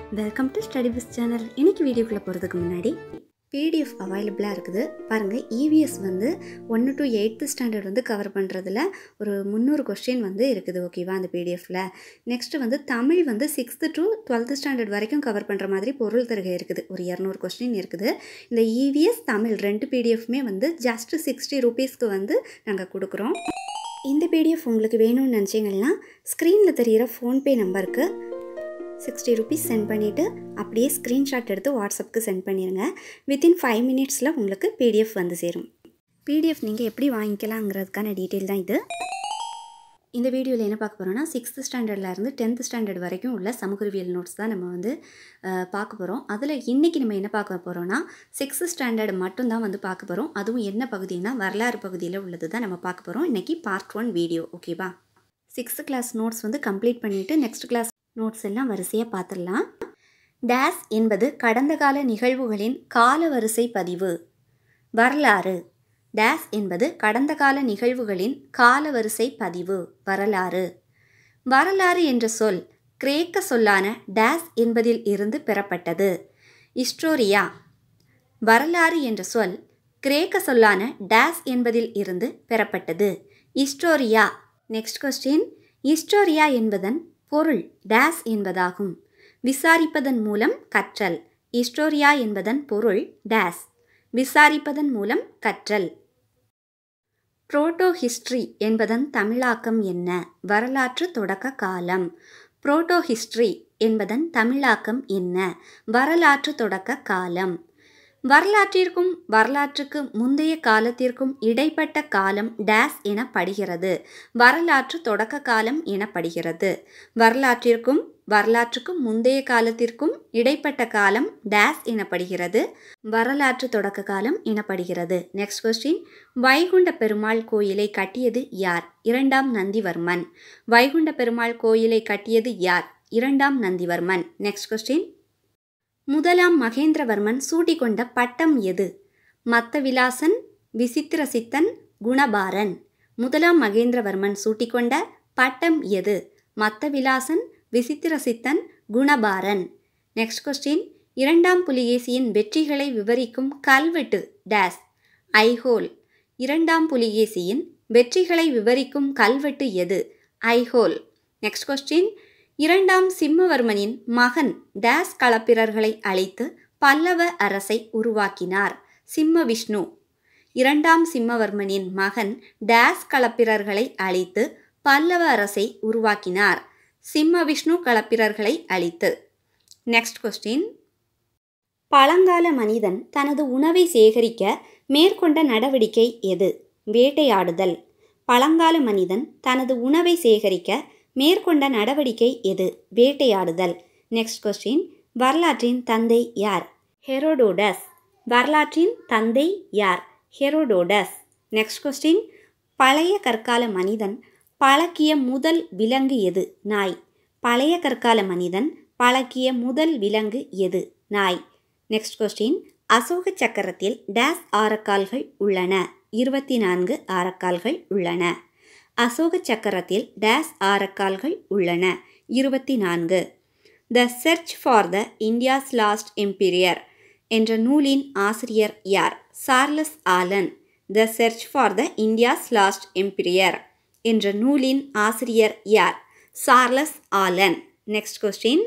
welcome to study biz channel இன்னைக்கு வீடியோக்குள்ளே போகிறதுக்கு முன்னாடி பிடிஎஃப் அவைலபிளாக இருக்குது பாருங்கள் இவிஎஸ் வந்து ஒன்று டு எயித்து ஸ்டாண்டர்ட் வந்து கவர் பண்ணுறதுல ஒரு முந்நூறு கொஸ்டின் வந்து இருக்குது ஓகேவா அந்த பிடிஎஃப்பில் நெக்ஸ்ட்டு வந்து தமிழ் வந்து சிக்ஸ்த்து டு டுவெல்த்து ஸ்டாண்டர்ட் வரைக்கும் கவர் பண்ணுற மாதிரி பொருள் தருகை இருக்குது ஒரு இரநூறு கொஸ்டின் இருக்குது இந்த இவிஎஸ் தமிழ் ரெண்டு பிடிஎஃப்மே வந்து ஜஸ்ட் சிக்ஸ்டி ருபீஸ்க்கு வந்து நாங்கள் கொடுக்குறோம் இந்த பிடிஎஃப் உங்களுக்கு வேணும்னு நினச்சிங்கன்னா ஸ்க்ரீனில் தெரிகிற ஃபோன்பே நம்பருக்கு சிக்ஸ்டி ருபீஸ் சென்ட் பண்ணிவிட்டு அப்படியே ஸ்க்ரீன்ஷாட் எடுத்து வாட்ஸ்அப்புக்கு சென்ட் பண்ணிடுங்க வித்தின் ஃபைவ் மினிட்ஸில் உங்களுக்கு பிடிஎஃப் வந்து சேரும் பிடிஎஃப் நீங்கள் எப்படி வாங்கிக்கலாங்கிறதுக்கான டீட்டெயில் தான் இது இந்த வீடியோவில் என்ன பார்க்க போகிறோம்னா சிக்ஸ்த்து ஸ்டாண்டர்ட்லேருந்து டென்த்து ஸ்டாண்டர்ட் வரைக்கும் உள்ள சமூகவியல் நோட்ஸ் தான் நம்ம வந்து அஹ், பார்க்க போகிறோம் அதில் இன்றைக்கி நம்ம என்ன பார்க்க போகிறோம்னா சிக்ஸ்த்து ஸ்டாண்டர்ட் மட்டும்தான் வந்து பார்க்க போகிறோம் அதுவும் என்ன பகுதினா வரலாறு பகுதியில் உள்ளது தான் நம்ம பார்க்க போகிறோம் இன்றைக்கி பார்ட் ஒன் வீடியோ ஓகேவா சிக்ஸ்த்து கிளாஸ் நோட்ஸ் வந்து கம்ப்ளீட் பண்ணிவிட்டு நெக்ஸ்ட் கிளாஸ் நோட்ஸ் எல்லாம் வரிசையாக பார்த்துடலாம் டேஸ் என்பது கடந்த கால நிகழ்வுகளின் காலவரிசை பதிவு வரலாறு டேஸ் என்பது கடந்த கால நிகழ்வுகளின் காலவரிசை பதிவு வரலாறு வரலாறு என்ற சொல் கிரேக்க சொல்லான டேஸ் என்பதில் இருந்து பெறப்பட்டது இஸ்டோரியா வரலாறு என்ற சொல் கிரேக்க சொல்லான டேஸ் என்பதில் இருந்து பெறப்பட்டது இஸ்டோரியா நெக்ஸ்ட் கொஸ்டின் இஸ்டோரியா என்பதன் பொருள் டேஸ் என்பதாகும் விசாரிப்பதன் மூலம் கற்றல் இஸ்டோரியா என்பதன் பொருள் டேஸ் விசாரிப்பதன் மூலம் கற்றல் புரோட்டோ ஹிஸ்ட்ரி என்பதன் தமிழாக்கம் என்ன வரலாற்று தொடக்க காலம் புரோட்டோ ஹிஸ்ட்ரி என்பதன் தமிழாக்கம் என்ன வரலாற்று தொடக்க காலம் வரலாற்றிற்கும் வரலாற்றுக்கு முந்தைய காலத்திற்கும் இடைப்பட்ட காலம் டேஸ் எனப்படுகிறது வரலாற்று தொடக்க காலம் எனப்படுகிறது வரலாற்றிற்கும் வரலாற்றுக்கும் முந்தைய காலத்திற்கும் இடைப்பட்ட காலம் டேஸ் எனப்படுகிறது வரலாற்று தொடக்க காலம் எனப்படுகிறது நெக்ஸ்ட் கொஸ்டின் வைகுண்ட பெருமாள் கோயிலை கட்டியது யார் இரண்டாம் நந்திவர்மன் வைகுண்ட பெருமாள் கோயிலை கட்டியது யார் இரண்டாம் நந்திவர்மன் நெக்ஸ்ட் கொஸ்டின் முதலாம் மகேந்திரவர்மன் சூட்டிக்கொண்ட பட்டம் எது மத்தவிலாசன் விசித்திரசித்தன் குணபாரன் முதலாம் மகேந்திரவர்மன் சூட்டிக்கொண்ட பட்டம் எது மத்தவிலாசன் விசித்திரசித்தன் குணபாரன் நெக்ஸ்ட் கொஸ்டின் இரண்டாம் புலிகேசியின் வெற்றிகளை விவரிக்கும் கல்வெட்டு டேஸ் ஐஹோல் இரண்டாம் புலிகேசியின் வெற்றிகளை விவரிக்கும் கல்வெட்டு எது ஐஹோல் நெக்ஸ்ட் கொஸ்டின் இரண்டாம் சிம்மவர்மனின் மகன் டேஸ் களப்பிரர்களை அழித்து பல்லவ அரசை உருவாக்கினார் சிம்ம விஷ்ணு இரண்டாம் சிம்மவர்மனின் மகன் டேஸ் களப்பிரர்களை அழித்து பல்லவ அரசை உருவாக்கினார் சிம்ம விஷ்ணு களப்பிரர்களை அழித்து நெக்ஸ்ட் கொஸ்டின் பழங்கால மனிதன் தனது உணவை சேகரிக்க மேற்கொண்ட நடவடிக்கை எது வேட்டையாடுதல் பழங்கால மனிதன் தனது உணவை சேகரிக்க மேற்கொண்ட நடவடிக்கை எது வேட்டையாடுதல் நெக்ஸ்ட் கொஸ்டின் வரலாற்றின் தந்தை யார் ஹெரோடோடஸ் வரலாற்றின் தந்தை யார் ஹெரோடோடஸ் நெக்ஸ்ட் கொஸ்டின் பழைய கற்கால மனிதன் பழக்கிய முதல் விலங்கு எது நாய் பழைய கற்கால மனிதன் பழக்கிய முதல் விலங்கு எது நாய் நெக்ஸ்ட் கொஸ்டின் அசோக சக்கரத்தில் டேஸ் ஆரக்கால்கள் உள்ளன இருபத்தி நான்கு ஆரக்கால்கள் உள்ளன அசோக சக்கரத்தில் டேஸ் ஆரக்கால்கள் உள்ளன இருபத்தி நான்கு the search for the India's lost emperor என்ற நூலின் ஆசிரியர் யார் Charles Allen the search for the India's lost emperor என்ற நூலின் ஆசிரியர் யார் சார்லஸ் ஆலன் நெக்ஸ்ட் கொஸ்டின்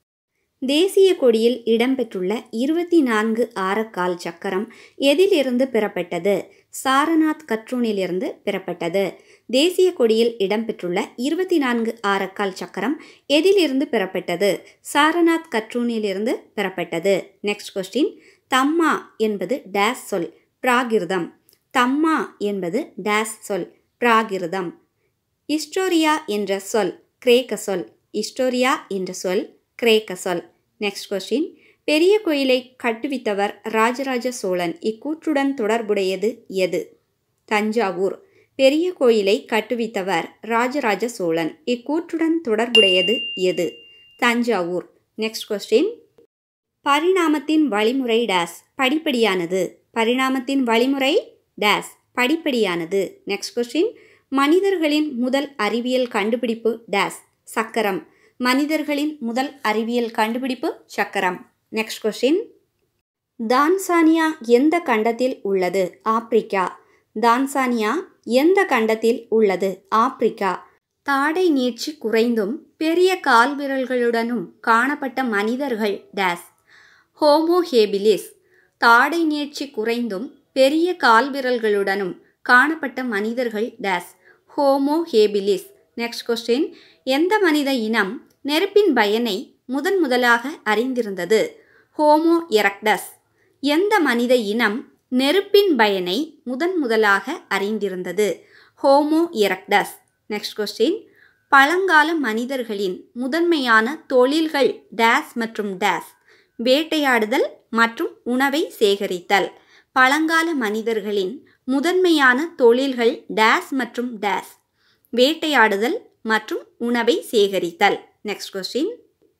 தேசிய கொடியில் இடம்பெற்றுள்ள இருபத்தி நான்கு ஆரக்கால் சக்கரம் எதிலிருந்து பெறப்பட்டது சாரநாத் கற்றூனிலிருந்து பெறப்பட்டது தேசிய கொடியில் இடம்பெற்றுள்ள இருபத்தி நான்கு ஆரக்கால் சக்கரம் எதிலிருந்து பெறப்பட்டது சாரநாத் கற்றூனிலிருந்து பெறப்பட்டது நெக்ஸ்ட் கொஸ்டின் தம்மா என்பது டேஸ் சொல் பிராகிருதம் தம்மா என்பது டேஸ் சொல் பிராகிருதம் இஸ்டோரியா என்ற சொல் கிரேக்க சொல் இஸ்டோரியா என்ற சொல் கிரேக்க சொல் நெக்ஸ்ட் கொஸ்டின் பெரிய கோயிலை கட்டுவித்தவர் ராஜராஜ சோழன் இக்கூற்றுடன் தொடர்புடையது எது தஞ்சாவூர் பெரிய கோயிலை கட்டுவித்தவர் ராஜராஜ சோழன் இக்கூற்றுடன் தொடர்புடையது எது தஞ்சாவூர் நெக்ஸ்ட் கொஸ்டின் பரிணாமத்தின் வழிமுறை டேஸ் படிப்படியானது பரிணாமத்தின் வழிமுறை டேஸ் படிப்படியானது நெக்ஸ்ட் கொஸ்டின் மனிதர்களின் முதல் அறிவியல் கண்டுபிடிப்பு டேஸ் சக்கரம் மனிதர்களின் முதல் அறிவியல் கண்டுபிடிப்பு சக்கரம் நெக்ஸ்ட் கொஸ்டின் தான்சானியா எந்த கண்டத்தில் உள்ளது ஆப்பிரிக்கா தான்சானியா எந்த கண்டத்தில் உள்ளது ஆப்பிரிக்கா தாடை நீட்சி குறைந்தும் பெரிய கால்விரல்களுடனும் காணப்பட்ட மனிதர்கள் டேஸ் ஹோமோ ஹேபிலிஸ் தாடை நீட்சி குறைந்தும் பெரிய கால்விரல்களுடனும் காணப்பட்ட மனிதர்கள் டேஸ் ஹோமோ ஹேபிலிஸ் நெக்ஸ்ட் கொஸ்டின் எந்த மனித இனம் நெருப்பின் பயனை முதன் முதலாக அறிந்திருந்தது ஹோமோ எரக்டஸ் எந்த மனித இனம் நெருப்பின் பயனை முதன் முதலாக அறிந்திருந்தது ஹோமோ எரக்டஸ் நெக்ஸ்ட் கொஸ்டின் பழங்கால மனிதர்களின் முதன்மையான தொழில்கள் டேஸ் மற்றும் டேஸ் வேட்டையாடுதல் மற்றும் உணவை சேகரித்தல் பழங்கால மனிதர்களின் முதன்மையான தொழில்கள் டேஸ் மற்றும் டேஸ் வேட்டையாடுதல் மற்றும் உணவை சேகரித்தல் நெக்ஸ்ட் கொஸ்டின்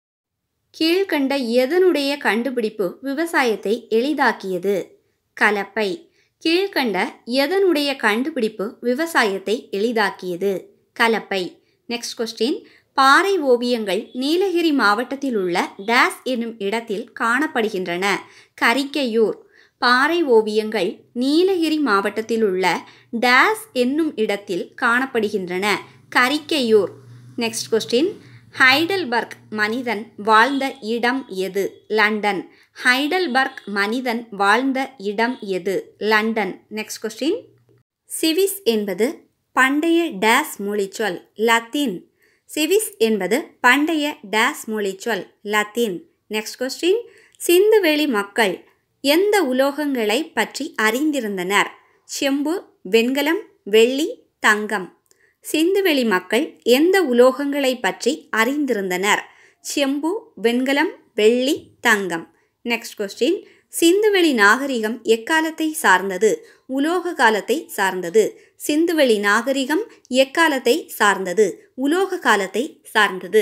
கீழ்கண்ட எதனுடைய கண்டுபிடிப்பு விவசாயத்தை எளிதாக்கியது கலப்பை கீழ்கண்ட எதனுடைய கண்டுபிடிப்பு விவசாயத்தை எளிதாக்கியது கலப்பை நெக்ஸ்ட் கொஸ்டின் பாறை ஓவியங்கள் நீலகிரி மாவட்டத்தில் உள்ள டேஸ் என்னும் இடத்தில் காணப்படுகின்றன கரிக்கையூர் பாறை ஓவியங்கள் நீலகிரி மாவட்டத்தில் உள்ள டேஸ் என்னும் இடத்தில் காணப்படுகின்றன கரிக்கையூர் நெக்ஸ்ட் கொஸ்டின் ஹைடல்பர்க் மனிதன் வாழ்ந்த இடம் எது லண்டன் ஹைடல்பர்க் மனிதன் வாழ்ந்த இடம் எது லண்டன் நெக்ஸ்ட் கொஸ்டின் சிவிஸ் என்பது பண்டைய டேஸ் மொழிச்சொல் லத்தீன் சிவிஸ் என்பது பண்டைய டேஸ் மொழிச்சொல் லத்தீன் நெக்ஸ்ட் கொஸ்டின் சிந்துவெளி மக்கள் எந்த உலோகங்களை பற்றி அறிந்திருந்தனர் செம்பு வெண்கலம் வெள்ளி தங்கம் சிந்துவெளி மக்கள் எந்த உலோகங்களை பற்றி அறிந்திருந்தனர் செம்பு வெண்கலம் வெள்ளி தங்கம் நெக்ஸ்ட் கொஸ்டின் சிந்துவெளி நாகரிகம் எக்காலத்தை சார்ந்தது உலோக காலத்தை சார்ந்தது சிந்துவெளி நாகரிகம் எக்காலத்தை சார்ந்தது உலோக காலத்தை சார்ந்தது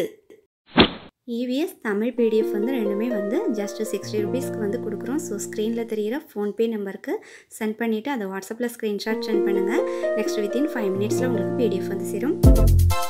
இவிஎஸ் தமிழ் பிடிஎஃப் வந்து ரெண்டுமே வந்து ஜஸ்ட் சிக்ஸ்டி ருபீஸ்க்கு வந்து கொடுக்குறோம் ஸோ ஸ்க்ரீனில் தெரிகிற ஃபோன்பே நம்பருக்கு சென்ட் பண்ணிவிட்டு அதை வாட்ஸ்அப்பில் ஸ்க்ரீன்ஷாட் சென்ட் பண்ணுங்கள் நெக்ஸ்ட் வித்தின் ஃபைவ் மினிட்ஸில் உங்களுக்கு பிடிஎஃப் வந்து சேரும்